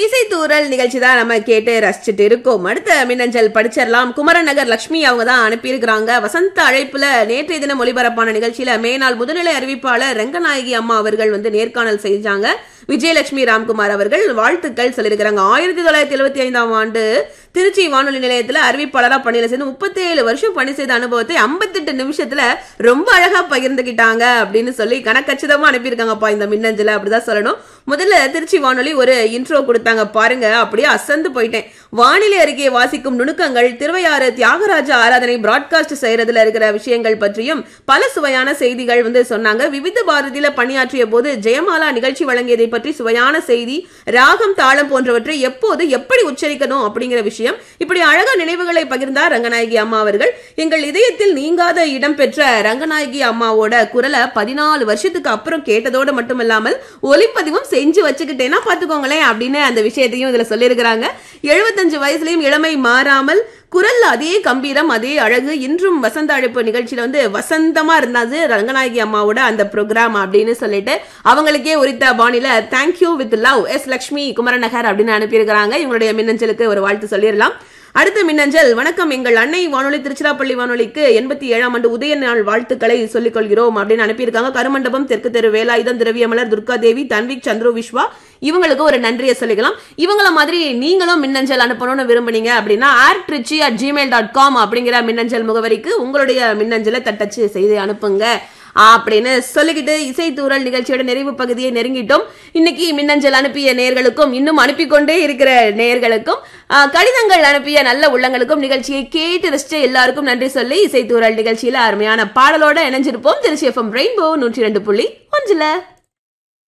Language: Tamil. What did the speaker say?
இசைத்தூரல் நிகழ்ச்சி தான் நம்ம கேட்டு ரசிச்சுட்டு இருக்கோம் அடுத்த மின்னஞ்சல் படிச்சிடலாம் குமரன் நகர் லட்சுமி அவங்க தான் அனுப்பியிருக்கிறாங்க வசந்த அழைப்புல நேற்றைய தினம் ஒளிபரப்பான நிகழ்ச்சியில மேனாள் முதுநிலை அறிவிப்பாளர் ரங்கநாயகி அம்மா அவர்கள் வந்து நேர்காணல் செஞ்சாங்க விஜயலட்சுமி ராம்குமார் அவர்கள் வாழ்த்துக்கள் சொல்லியிருக்கிறாங்க ஆயிரத்தி தொள்ளாயிரத்தி எழுபத்தி ஐந்தாம் ஆண்டு திருச்சி வானொலி நிலையத்துல அறிவிப்பாளரா பணியில சேர்ந்து முப்பத்தி ஏழு வருஷம் பணி செய்த அனுபவத்தை ஐம்பத்தெட்டு நிமிஷத்துல ரொம்ப அழகா பகிர்ந்துகிட்டாங்க அப்படின்னு சொல்லி கணக்கச்சிதமா அனுப்பியிருக்காங்கப்பா இந்த மின்னஞ்சல அப்படிதான் சொல்லணும் முதல்ல திருச்சி வானொலி ஒரு இன்ட்ரோ கொடுத்தாங்க பாருங்க அப்படியே அசந்து போயிட்டேன் வானிலை அறிக்கையை வாசிக்கும் நுணுக்கங்கள் திருவையாறு தியாகராஜ ஆராதனை பிராட்காஸ்ட் செய்யறதுல இருக்கிற விஷயங்கள் பற்றியும் பல சுவையான செய்திகள் வந்து சொன்னாங்க விவித பாரதியில பணியாற்றிய போது ஜெயமாலா நிகழ்ச்சி வழங்கியதை பற்றி சுவையான செய்தி ராகம் தாளம் போன்றவற்றை எப்போது எப்படி உச்சரிக்கணும் அப்படிங்கிற விஷயம் இப்படி அழகா நினைவுகளை பகிர்ந்தார் ரங்கநாயகி அம்மா அவர்கள் எங்கள் இதயத்தில் நீங்காத இடம் பெற்ற ரங்கநாயகி அம்மாவோட குரலை பதினாலு வருஷத்துக்கு அப்புறம் கேட்டதோடு மட்டுமில்லாமல் ஒலிப்பதிவும் செஞ்சு வச்சுக்கிட்டேன்னா பாத்துக்கோங்களேன் அப்படின்னு அந்த விஷயத்தையும் இதுல சொல்லியிருக்கிறாங்க எழுபத்தஞ்சு வயசுலயும் இளமை மாறாமல் குரல்ல அதே கம்பீரம் அதே அழகு இன்றும் வசந்த அழைப்பு நிகழ்ச்சியில வந்து வசந்தமா இருந்தது ரங்கநாயகி அம்மாவோட அந்த ப்ரோக்ராம் அப்படின்னு சொல்லிட்டு அவங்களுக்கே உரித்த பாணியில thank you with love S Lakshmi Kumaranagar அப்படின்னு அனுப்பியிருக்கிறாங்க இவங்களுடைய மின்னஞ்சலுக்கு ஒரு வாழ்த்து சொல்லிடலாம் அடுத்த மின்னஞ்சல் வணக்கம் எங்கள் அன்னை வானொலி திருச்சிராப்பள்ளி வானொலிக்கு எண்பத்தி ஏழாம் ஆண்டு உதய நாள் வாழ்த்துக்களை சொல்லிக் கொள்கிறோம் அப்படின்னு அனுப்பியிருக்காங்க கருமண்டபம் தெற்கு தெரு வேலாயுதம் திரவியமலர் துர்கா தேவி தன்விக் சந்திரு விஸ்வா இவங்களுக்கு ஒரு நன்றியை சொல்லிக்கலாம் இவங்கள மாதிரி நீங்களும் மின்னஞ்சல் அனுப்பணும்னு விரும்புனீங்க அப்படின்னா R Trichy at Gmail dot com அப்படிங்கிற மின்னஞ்சல் முகவரிக்கு உங்களுடைய மின்னஞ்சலை தட்டச்சு செய்து அனுப்புங்க அப்படின்னு சொல்லிக்கிட்டு இசைத்தூரல் நிகழ்ச்சியோட நிறைவு பகுதியை நெருங்கிட்டோம் இன்னைக்கு மின்னஞ்சல் அனுப்பிய நேர்களுக்கும் இன்னும் அனுப்பி கொண்டே இருக்கிற நேர்களுக்கும் கடிதங்கள் அனுப்பிய நல்ல உள்ளங்களுக்கும் நிகழ்ச்சியை கேட்டு ரசிச்ச எல்லாருக்கும் நன்றி சொல்லி இசைத்தூரல் நிகழ்ச்சியில அருமையான பாடலோட இணைஞ்சிருப்போம் திருச்சி எஃப்எம் ரெயின்போ நூற்றி ரெண்டு புள்ளி ஒன்றுல